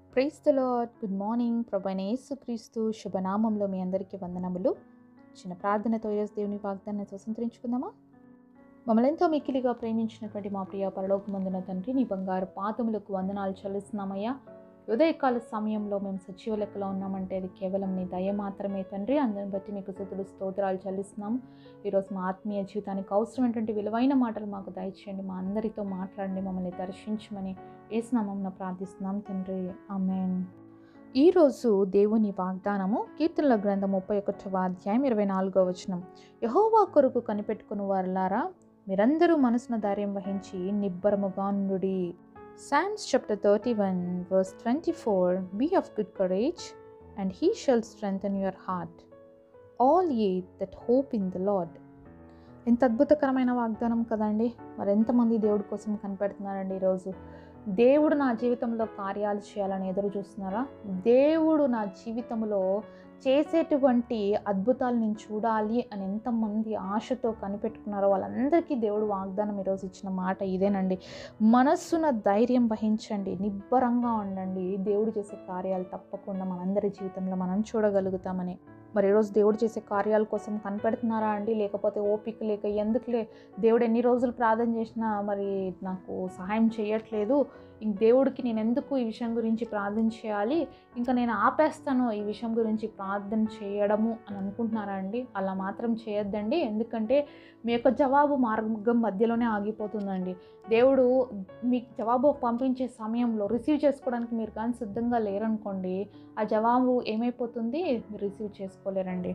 Price the Lord good morning ప్రభైన యేసుక్రీస్తు శుభనామంలో మీ అందరికీ వందనములు చిన్న ప్రార్థనతో ఈరోజు దేవుని వాగ్దాన్ని స్వతంత్రించుకుందామా మమ్మల్ని ఎంతో మిక్కిలిగా ప్రేమించినటువంటి మా ప్రియ పరలోకమందున తండ్రి నీ బంగారు పాదములకు వందనాలు చెల్లిస్తున్నామయ్యా ఉదయకాల సమయంలో మేము సజీవ లెక్కలో ఉన్నామంటే అది కేవలం నీ దయ మాత్రమే తండ్రి అందరిని బట్టి మీకు స్థుతులు స్తోత్రాలు చెల్లిస్తున్నాము ఈరోజు మా ఆత్మీయ జీవితానికి అవసరమైనటువంటి విలువైన మాటలు మాకు దయచేయండి మా అందరితో మాట్లాడండి మమ్మల్ని దర్శించమని ఏసునామంన ప్రార్థిస్తున్నాం తండ్రి ఆమెన్ ఈరోజు దేవుని వాగ్దానము కీర్తనల గ్రంథం ముప్పై ఒకటవ అధ్యాయం ఇరవై నాలుగో వచనం యహోవా కొరకు కనిపెట్టుకుని వారులారా మీరందరూ మనసున ధైర్యం వహించి నిబ్బరముగా నుండుడి Psalms chapter 31, verse 24 Be of good courage, and he shall strengthen your heart. All ye that hope in the Lord. ఎంత అద్భుతకరమైన వాగ్దానం కదండి మరి ఎంతమంది దేవుడి కోసం కనిపెడుతున్నారండి ఈరోజు దేవుడు నా జీవితంలో కార్యాలు చేయాలని ఎదురు చూస్తున్నారా దేవుడు నా జీవితంలో చేసేటువంటి అద్భుతాలు నేను చూడాలి అని ఎంతమంది ఆశతో కనిపెట్టుకున్నారో వాళ్ళందరికీ దేవుడు వాగ్దానం ఈరోజు ఇచ్చిన మాట ఇదేనండి మనస్సున ధైర్యం వహించండి నిబ్బరంగా ఉండండి దేవుడు చేసే కార్యాలు తప్పకుండా మనందరి జీవితంలో మనం చూడగలుగుతామని మరి ఈరోజు దేవుడు చేసే కార్యాల కోసం కనిపెడుతున్నారా అండి లేకపోతే ఓపిక లేక ఎందుకులే దేవుడు ఎన్ని రోజులు ప్రార్థన చేసినా మరి నాకు సహాయం చేయట్లేదు ఇంక దేవుడికి నేను ఎందుకు ఈ విషయం గురించి ప్రార్థన చేయాలి ఇంకా నేను ఆపేస్తాను ఈ విషయం గురించి ప్రార్థన చేయడము అని అనుకుంటున్నారా అండి అలా మాత్రం చేయొద్దండి ఎందుకంటే మీ యొక్క జవాబు మార్గం మధ్యలోనే ఆగిపోతుందండి దేవుడు మీకు జవాబు పంపించే సమయంలో రిసీవ్ చేసుకోవడానికి మీరు కానీ సిద్ధంగా లేరనుకోండి ఆ జవాబు ఏమైపోతుంది మీరు రిసీవ్ చేసుకోలేరండి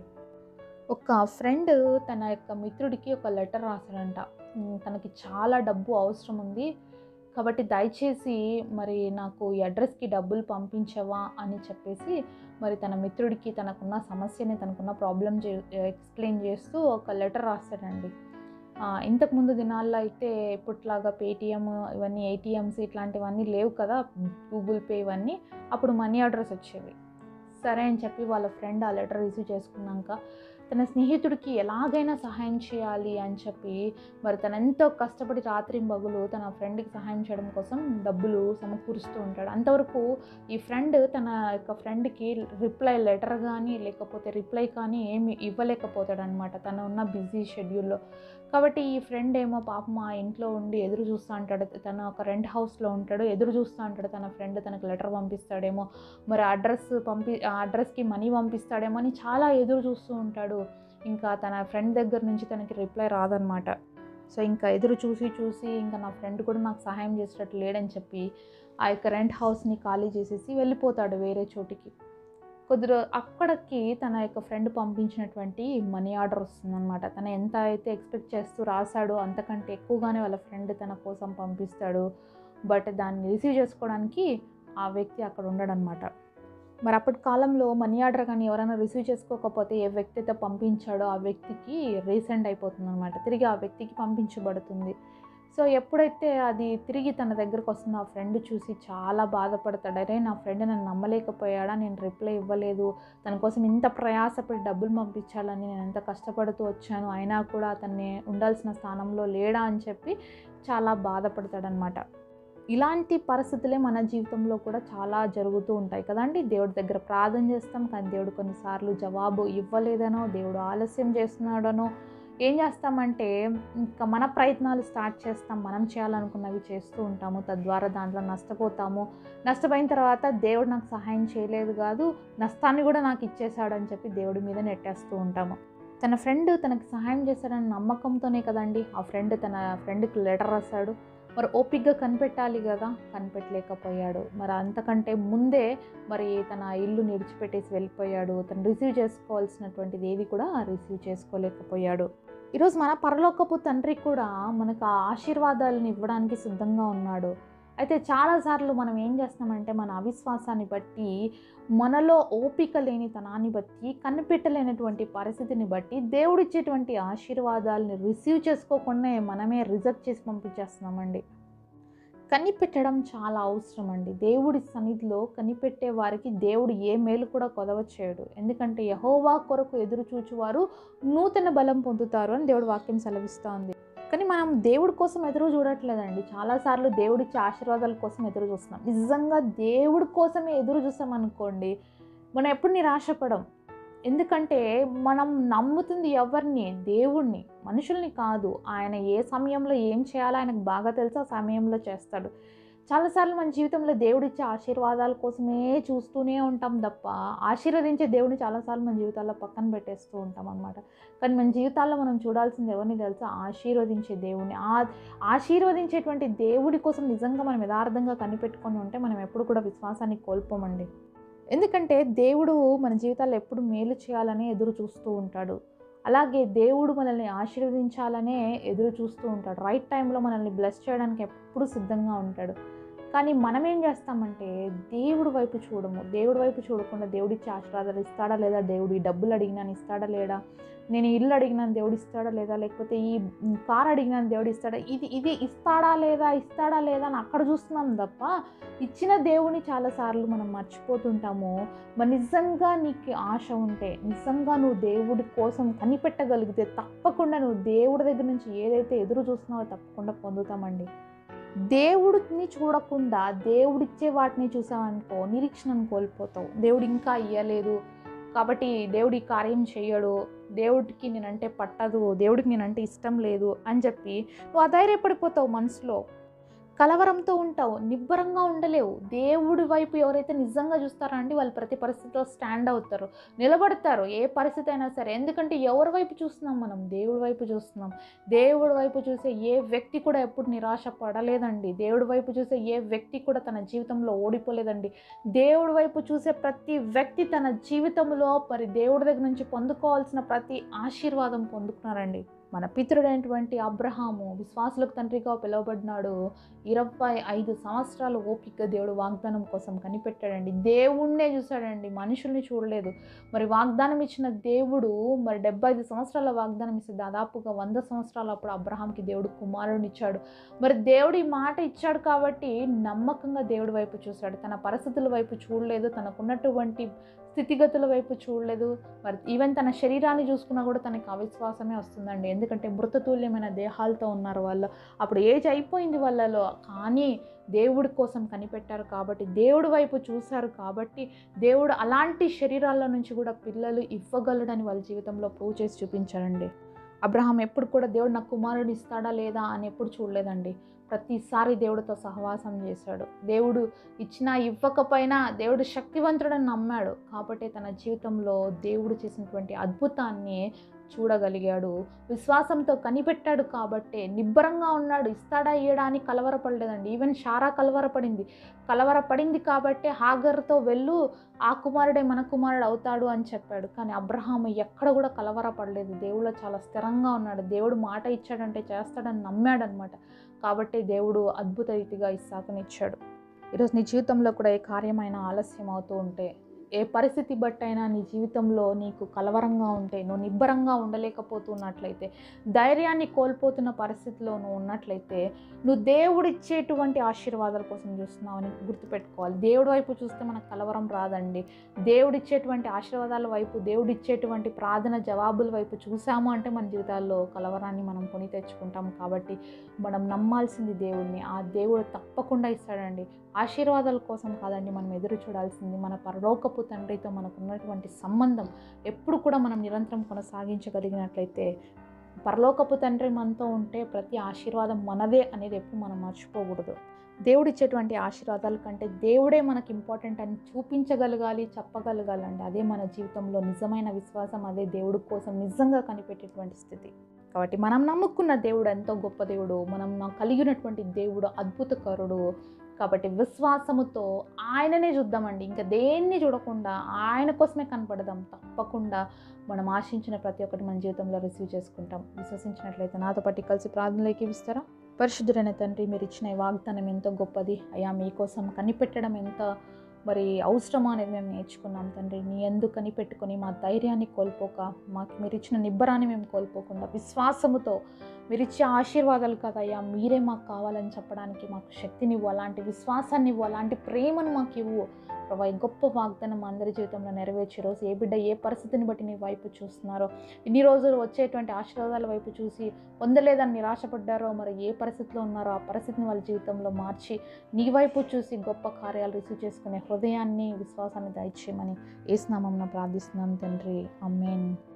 ఒక ఫ్రెండ్ తన యొక్క మిత్రుడికి ఒక లెటర్ రాశాడంట ఉమ్, తనకి చాలా డబ్బు అవసరం ఉంది కాబట్టి దయచేసి మరి నాకు ఈ అడ్రస్కి డబ్బులు పంపించవా అని చెప్పేసి మరి తన మిత్రుడికి తనకున్న సమస్యని తనకున్న ప్రాబ్లం ఎక్స్ప్లెయిన్ చేస్తూ ఒక లెటర్ రాస్తాడండి ఆ, ఇంతకుముందు దినాల్లో అయితే ఇప్పట్లాగా పేటిఎం ఇవన్నీ ఏటీఎంస్ ఇట్లాంటివన్నీ లేవు కదా గూగుల్ పే ఇవన్నీ అప్పుడు మనీ ఆర్డర్స్ వచ్చేవి సరే అని చెప్పి వాళ్ళ ఫ్రెండ్ ఆ లెటర్ రిసీవ్ చేసుకున్నాక తన స్నేహితుడికి ఎలాగైనా సహాయం చేయాలి అని చెప్పి మరి తను ఎంతో కష్టపడి రాత్రి బగులు తన ఫ్రెండ్కి సహాయం చేయడం కోసం డబ్బులు సమకూరుస్తూ ఉంటాడు అంతవరకు ఈ ఫ్రెండ్ తన యొక్క ఫ్రెండ్కి రిప్లై లెటర్ కానీ లేకపోతే రిప్లై కానీ ఏమి ఇవ్వలేకపోతాడు అనమాట తను ఉన్న బిజీ షెడ్యూల్లో కాబట్టి ఈ ఫ్రెండ్ ఏమో పాపం ఆ ఇంట్లో ఉండి ఎదురు చూస్తూ ఉంటాడు తన ఒక రెంట్ హౌస్లో ఉంటాడు ఎదురు చూస్తూ ఉంటాడు తన ఫ్రెండ్ తనకు లెటర్ పంపిస్తాడేమో మరి అడ్రస్ పంపి ఆ అడ్రస్కి మనీ పంపిస్తాడేమో అని చాలా ఎదురు చూస్తూ ఉంటాడు ఇంకా తన ఫ్రెండ్ దగ్గర నుంచి తనకి రిప్లై రాదనమాట సో ఇంకా ఎదురు చూసి చూసి ఇంకా నా ఫ్రెండ్ కూడా నాకు సహాయం చేసేటట్టు లేడని చెప్పి ఆ యొక్క రెంట్ హౌస్ని ఖాళీ చేసేసి వెళ్ళిపోతాడు వేరే చోటికి కొద్ది రో అక్కడికి తన యొక్క ఫ్రెండ్ పంపించినటువంటి మనీ ఆర్డర్ వస్తుందన్నమాట తను ఎంత అయితే ఎక్స్పెక్ట్ చేస్తూ రాశాడో అంతకంటే ఎక్కువగానే వాళ్ళ ఫ్రెండ్ తన కోసం పంపిస్తాడు బట్ దాన్ని రిసీవ్ చేసుకోవడానికి ఆ వ్యక్తి అక్కడ ఉండడనమాట మరి అప్పటి కాలంలో మనీ ఆర్డర్ కానీ ఎవరైనా రిసీవ్ చేసుకోకపోతే ఏ వ్యక్తి అయితే పంపించాడో ఆ వ్యక్తికి రీసెండ్ అయిపోతుంది అనమాట తిరిగి ఆ వ్యక్తికి పంపించబడుతుంది సో ఎప్పుడైతే అది తిరిగి తన దగ్గరకు వస్తుందో ఆ ఫ్రెండ్ చూసి చాలా బాధపడతాడు అరే నా ఫ్రెండ్ నన్ను నమ్మలేకపోయాడా నేను రిప్లై ఇవ్వలేదు తన కోసం ఇంత ప్రయాసపడి డబ్బులు పంపించాలని నేను ఎంత కష్టపడుతూ వచ్చాను అయినా కూడా అతన్ని ఉండాల్సిన స్థానంలో లేడా అని చెప్పి చాలా బాధపడతాడనమాట ఇలాంటి పరిస్థితులే మన జీవితంలో కూడా చాలా జరుగుతూ ఉంటాయి కదండి దేవుడి దగ్గర ప్రార్థన చేస్తాం కానీ దేవుడు కొన్నిసార్లు జవాబు ఇవ్వలేదనో దేవుడు ఆలస్యం చేస్తున్నాడనో ఏం చేస్తామంటే ఇంకా మన ప్రయత్నాలు స్టార్ట్ చేస్తాం మనం చేయాలనుకున్నవి చేస్తూ ఉంటాము తద్వారా దాంట్లో నష్టపోతాము నష్టపోయిన తర్వాత దేవుడు నాకు సహాయం చేయలేదు కాదు నష్టాన్ని కూడా నాకు ఇచ్చేశాడు అని చెప్పి దేవుడి మీద నెట్టేస్తూ ఉంటాము తన ఫ్రెండ్ తనకి సహాయం చేశాడన్న నమ్మకంతోనే కదండి ఆ ఫ్రెండ్ తన ఫ్రెండ్కి లెటర్ రాశాడు మరి ఓపిక్గా కనిపెట్టాలి కదా కనిపెట్టలేకపోయాడు మరి అంతకంటే ముందే మరి తన ఇల్లు నిడిచిపెట్టేసి వెళ్ళిపోయాడు తను రిసీవ్ చేసుకోవాల్సినటువంటిది ఏది కూడా రిసీవ్ చేసుకోలేకపోయాడు ఈరోజు మన పరలోకపు తండ్రి కూడా మనకు ఆ ఆశీర్వాదాలను ఇవ్వడానికి సిద్ధంగా ఉన్నాడు అయితే చాలాసార్లు మనం ఏం చేస్తామంటే మన అవిశ్వాసాన్ని బట్టి మనలో ఓపిక లేని తనాన్ని బట్టి కనిపెట్టలేనటువంటి పరిస్థితిని బట్టి దేవుడిచ్చేటువంటి ఆశీర్వాదాలని రిసీవ్ చేసుకోకుండా మనమే రిజెక్ట్ చేసి పంపించేస్తున్నామండి కనిపెట్టడం చాలా అవసరం అండి దేవుడి సన్నిధిలో కనిపెట్టే వారికి దేవుడు ఏ మేలు కూడా కొదవ చేయడు ఎందుకంటే యహోవా కొరకు ఎదురు చూచువారు నూతన బలం పొందుతారు అని దేవుడు వాక్యం సెలవిస్తూ ఉంది కానీ మనం దేవుడి కోసం ఎదురు చూడట్లేదండి చాలాసార్లు దేవుడిచ్చే ఆశీర్వాదాల కోసం ఎదురు చూస్తున్నాం నిజంగా దేవుడి కోసమే ఎదురు చూస్తాం అనుకోండి మనం ఎప్పుడు నిరాశపడం ఎందుకంటే మనం నమ్ముతుంది ఎవరిని దేవుణ్ణి మనుషుల్ని కాదు ఆయన ఏ సమయంలో ఏం చేయాలో ఆయనకు బాగా తెలుసు ఆ సమయంలో చేస్తాడు చాలాసార్లు మన జీవితంలో దేవుడిచ్చే ఆశీర్వాదాల కోసమే చూస్తూనే ఉంటాం తప్ప ఆశీర్వదించే దేవుడిని చాలాసార్లు మన జీవితాల్లో పక్కన పెట్టేస్తూ ఉంటాం అనమాట కానీ మన జీవితాల్లో మనం చూడాల్సింది ఎవరిని తెలుసా ఆశీర్వదించే దేవుడిని ఆ ఆశీర్వదించేటువంటి దేవుడి కోసం నిజంగా మనం యథార్థంగా కనిపెట్టుకొని ఉంటే మనం ఎప్పుడు కూడా విశ్వాసాన్ని కోల్పోమండి ఎందుకంటే దేవుడు మన జీవితాల్లో ఎప్పుడు మేలు చేయాలనే ఎదురు చూస్తూ ఉంటాడు అలాగే దేవుడు మనల్ని ఆశీర్వదించాలనే ఎదురు చూస్తూ ఉంటాడు రైట్ టైంలో మనల్ని బ్లెస్ చేయడానికి ఎప్పుడు సిద్ధంగా ఉంటాడు కానీ మనం ఏం చేస్తామంటే దేవుడి వైపు చూడము దేవుడి వైపు చూడకుండా దేవుడిచ్చే ఆశీర్వాదాలు ఇస్తాడా లేదా దేవుడు ఈ డబ్బులు అడిగినాను ఇస్తాడా లేడా నేను ఈ ఇల్లు అడిగినాను దేవుడు ఇస్తాడా లేదా లేకపోతే ఈ కార్ అడిగినాను దేవుడు ఇస్తాడా ఇది ఇది ఇస్తాడా లేదా ఇస్తాడా లేదా అని అక్కడ చూస్తున్నాం తప్ప ఇచ్చిన దేవుని చాలాసార్లు మనం మర్చిపోతుంటాము మరి నిజంగా నీకు ఆశ ఉంటే నిజంగా నువ్వు దేవుడి కోసం కనిపెట్టగలిగితే తప్పకుండా నువ్వు దేవుడి దగ్గర నుంచి ఏదైతే ఎదురు చూస్తున్నావో తప్పకుండా పొందుతామండి దేవుడిని చూడకుండా దేవుడిచ్చే వాటిని చూసావనుకో నిరీక్షణను కోల్పోతావు దేవుడు ఇంకా ఇయ్యలేదు కాబట్టి దేవుడి కార్యం చేయడు దేవుడికి నేనంటే పట్టదు దేవుడికి నేనంటే ఇష్టం లేదు అని చెప్పి నువ్వు అధైర్యపడిపోతావు మనసులో కలవరంతో ఉంటావు నిబ్బరంగా ఉండలేవు దేవుడి వైపు ఎవరైతే నిజంగా చూస్తారో అండి వాళ్ళు ప్రతి పరిస్థితిలో స్టాండ్ అవుతారు నిలబడతారు ఏ పరిస్థితి అయినా సరే ఎందుకంటే ఎవరి వైపు చూస్తున్నాం మనం దేవుడి వైపు చూస్తున్నాం దేవుడి వైపు చూసే ఏ వ్యక్తి కూడా ఎప్పుడు నిరాశ పడలేదండి దేవుడి వైపు చూసే ఏ వ్యక్తి కూడా తన జీవితంలో ఓడిపోలేదండి దేవుడి వైపు చూసే ప్రతి వ్యక్తి తన జీవితంలో మరి దేవుడి దగ్గర నుంచి పొందుకోవాల్సిన ప్రతి ఆశీర్వాదం పొందుకున్నారండి మన పితృడైనటువంటి అబ్రహాము విశ్వాసులకు తండ్రిగా పిలువబడినాడు ఇరవై ఐదు సంవత్సరాలు ఓపిక దేవుడు వాగ్దానం కోసం కనిపెట్టాడండి దేవుణ్ణే చూశాడండి మనుషుల్ని చూడలేదు మరి వాగ్దానం ఇచ్చిన దేవుడు మరి డెబ్బై ఐదు సంవత్సరాల వాగ్దానం ఇస్తే దాదాపుగా వంద సంవత్సరాలు అప్పుడు అబ్రహాంకి దేవుడు కుమారుని ఇచ్చాడు మరి దేవుడు ఈ మాట ఇచ్చాడు కాబట్టి నమ్మకంగా దేవుడి వైపు చూశాడు తన పరిస్థితుల వైపు చూడలేదు తనకున్నటువంటి స్థితిగతుల వైపు చూడలేదు మరి ఈవెన్ తన శరీరాన్ని చూసుకున్నా కూడా తనకి అవిశ్వాసమే వస్తుందండి ఎందుకంటే మృతతుల్యమైన దేహాలతో ఉన్నారు వాళ్ళు అప్పుడు ఏజ్ అయిపోయింది వాళ్ళలో కానీ దేవుడి కోసం కనిపెట్టారు కాబట్టి దేవుడి వైపు చూశారు కాబట్టి దేవుడు అలాంటి శరీరాల నుంచి కూడా పిల్లలు ఇవ్వగలడని వాళ్ళ జీవితంలో ప్రూవ్ చేసి చూపించారండి అబ్రహాం ఎప్పుడు కూడా దేవుడు నాకు కుమారుడు ఇస్తాడా లేదా అని ఎప్పుడు చూడలేదండి ప్రతిసారి దేవుడితో సహవాసం చేశాడు దేవుడు ఇచ్చినా ఇవ్వకపోయినా దేవుడు శక్తివంతుడని నమ్మాడు కాబట్టి తన జీవితంలో దేవుడు చేసినటువంటి అద్భుతాన్ని చూడగలిగాడు విశ్వాసంతో కనిపెట్టాడు కాబట్టి నిబ్బరంగా ఉన్నాడు ఇస్తాడా ఇయ్యడా అని కలవరపడలేదండి ఈవెన్ షారా కలవరపడింది కలవరపడింది కాబట్టి హాగర్తో వెళ్ళు ఆ కుమారుడే మన కుమారుడు అవుతాడు అని చెప్పాడు కానీ అబ్రహాము ఎక్కడ కూడా కలవరపడలేదు దేవుడు చాలా స్థిరంగా ఉన్నాడు దేవుడు మాట ఇచ్చాడంటే చేస్తాడని నమ్మాడనమాట కాబట్టి దేవుడు అద్భుత రీతిగా ఇస్సాకునిచ్చాడు ఈరోజు నీ జీవితంలో కూడా ఏ కార్యమైనా ఆలస్యం అవుతూ ఉంటే ఏ పరిస్థితి బట్టైనా నీ జీవితంలో నీకు కలవరంగా ఉంటే నువ్వు నిబ్బరంగా ఉండలేకపోతున్నట్లయితే ధైర్యాన్ని కోల్పోతున్న పరిస్థితిలో నువ్వు ఉన్నట్లయితే నువ్వు దేవుడిచ్చేటువంటి ఆశీర్వాదాల కోసం చూస్తున్నావని గుర్తుపెట్టుకోవాలి దేవుడి వైపు చూస్తే మనకు కలవరం రాదండి దేవుడిచ్చేటువంటి ఆశీర్వాదాల వైపు దేవుడిచ్చేటువంటి ప్రార్థన జవాబుల వైపు చూసాము అంటే మన జీవితాల్లో కలవరాన్ని మనం కొని తెచ్చుకుంటాం కాబట్టి మనం నమ్మాల్సింది దేవుడిని ఆ దేవుడు తప్పకుండా ఇస్తాడండి ఆశీర్వాదాల కోసం కాదండి మనం ఎదురు చూడాల్సింది మన పరలోకపు తండ్రితో మనకు ఉన్నటువంటి సంబంధం ఎప్పుడు కూడా మనం నిరంతరం కొనసాగించగలిగినట్లయితే పరలోకపు తండ్రి మనతో ఉంటే ప్రతి ఆశీర్వాదం మనదే అనేది ఎప్పుడు మనం మర్చిపోకూడదు దేవుడిచ్చేటువంటి ఆశీర్వాదాల కంటే దేవుడే మనకి ఇంపార్టెంట్ అని చూపించగలగాలి చెప్పగలగాలండి అదే మన జీవితంలో నిజమైన విశ్వాసం అదే దేవుడి కోసం నిజంగా కనిపెట్టేటువంటి స్థితి కాబట్టి మనం నమ్ముకున్న దేవుడు ఎంతో గొప్ప దేవుడు మనం నా- కలిగినటువంటి దేవుడు అద్భుతకరుడు కాబట్టి విశ్వాసముతో ఆయననే చూద్దామండి ఇంకా దేన్ని చూడకుండా ఆయన కోసమే కనపడదాం తప్పకుండా మనం ఆశించిన ప్రతి ఒక్కటి మన జీవితంలో రిసీవ్ చేసుకుంటాం విశ్వసించినట్లయితే నాతో పాటు కలిసి ప్రార్థనలోకి ఇస్తారా పరిశుద్ధుడైన తండ్రి మీరు ఇచ్చిన ఈ వాగ్దానం ఎంతో గొప్పది అయ్యా మీకోసం కనిపెట్టడం ఎంత మరి అవసరమా అనేది మేము నేర్చుకున్నాం తండ్రి నీ ఎందుకు కనిపెట్టుకొని మా ధైర్యాన్ని కోల్పోక మాకు మీరు ఇచ్చిన నిబ్బరాన్ని మేము కోల్పోకుండా విశ్వాసముతో మీరు ఇచ్చే ఆశీర్వాదాలు కదయ్యా మీరే మాకు కావాలని చెప్పడానికి మాకు శక్తిని ఇవ్వు అలాంటి విశ్వాసాన్ని ఇవ్వు అలాంటి ప్రేమను మాకు ఇవ్వు ప్రభా ఈ గొప్ప వాగ్దానం మా అందరి జీవితంలో నెరవేర్చే రోజు ఏ బిడ్డ ఏ పరిస్థితిని బట్టి నీ వైపు చూస్తున్నారో ఇన్ని రోజులు వచ్చేటువంటి ఆశీర్వాదాల వైపు చూసి పొందలేదని నిరాశపడ్డారో మరి ఏ పరిస్థితిలో ఉన్నారో ఆ పరిస్థితిని వాళ్ళ జీవితంలో మార్చి నీ వైపు చూసి గొప్ప కార్యాలు రిసీవ్ చేసుకునే హృదయాన్ని విశ్వాసాన్ని దయచేయమని ఏసునామం ప్రార్థిస్తున్నాం తండ్రి అమ్మేన్